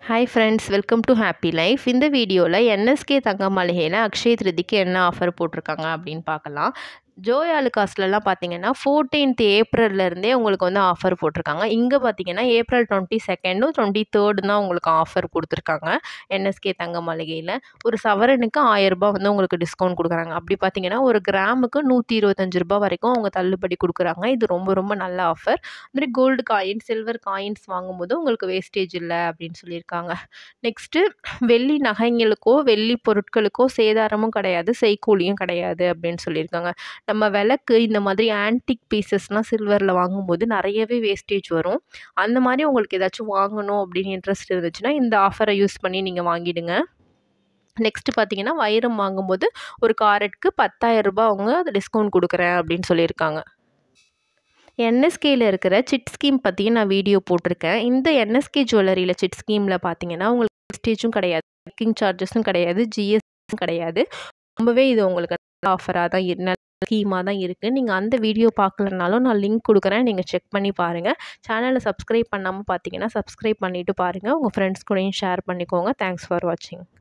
hi friends welcome to Happy Life இந்த வீடியோவில் NSK தங்க மாளிகையில் அக்ஷய திருதிக்கு என்ன ஆஃபர் போட்டிருக்காங்க அப்படின்னு பார்க்கலாம் ஜோய் ஆலுகாஸ்லலாம் பார்த்தீங்கன்னா ஃபோர்டீன்த் ஏப்ரல்லேருந்தே உங்களுக்கு வந்து ஆஃபர் போட்டிருக்காங்க இங்கே பார்த்தீங்கன்னா ஏப்ரல் டுவெண்ட்டி செகண்டும் டுவெண்ட்டி தேர்டு தான் உங்களுக்கு ஆஃபர் கொடுத்துருக்காங்க என்எஸ்கே தங்க மாளிகையில் ஒரு சவரனுக்கு ஆயிரரூபா வந்து உங்களுக்கு டிஸ்கவுண்ட் கொடுக்குறாங்க அப்படி பார்த்தீங்கன்னா ஒரு கிராமுக்கு நூற்றி இருபத்தஞ்சு ரூபா வரைக்கும் அவங்க தள்ளுபடி கொடுக்குறாங்க இது ரொம்ப ரொம்ப நல்ல ஆஃபர் மாதிரி கோல்டு காயின் சில்வர் காயின்ஸ் வாங்கும்போது உங்களுக்கு வேஸ்டேஜ் இல்லை அப்படின்னு சொல்லியிருக்காங்க நெக்ஸ்ட்டு வெள்ளி நகைங்களுக்கோ வெள்ளி பொருட்களுக்கோ சேதாரமும் கிடையாது செய்கூலியும் கிடையாது அப்படின்னு சொல்லியிருக்காங்க நம்ம விளக்கு இந்த மாதிரி ஆன்டிக் பீசஸ்லாம் சில்வரில் வாங்கும்போது நிறையவே வேஸ்டேஜ் வரும் அந்த மாதிரி உங்களுக்கு ஏதாச்சும் வாங்கணும் அப்படின்னு இன்ட்ரெஸ்ட் இருந்துச்சுன்னா இந்த ஆஃபரை யூஸ் பண்ணி நீங்கள் வாங்கிடுங்க நெக்ஸ்ட்டு பார்த்தீங்கன்னா வைரம் வாங்கும்போது ஒரு காரட்க்கு பத்தாயிரம் ரூபாய் அவங்க டிஸ்கவுண்ட் கொடுக்குறேன் அப்படின்னு சொல்லியிருக்காங்க என்எஸ்கேயில் இருக்கிற சிட் ஸ்கீம் பற்றியும் நான் வீடியோ போட்டிருக்கேன் இந்த என்எஸ்கே ஜுவல்லரியில் சிட் ஸ்கீமில் பார்த்தீங்கன்னா உங்களுக்கு வேஸ்டேஜும் கிடையாது பேக்கிங் சார்ஜஸும் கிடையாது ஜிஎஸ்டியும் கிடையாது ரொம்பவே இது உங்களுக்கு ஆஃபராக தான் இரு நல்ல ஸ்கீமாக தான் இருக்குது நீங்கள் அந்த வீடியோ பார்க்கலனாலும் நான் லிங்க் கொடுக்குறேன் நீங்கள் செக் பண்ணி பாருங்கள் சேனலை சப்ஸ்கிரைப் பண்ணாமல் பார்த்தீங்கன்னா சப்ஸ்கிரைப் பண்ணிவிட்டு பாருங்கள் உங்கள் ஃப்ரெண்ட்ஸ் கூடயும் ஷேர் பண்ணிக்கோங்க தேங்க்ஸ் ஃபார் வாட்சிங்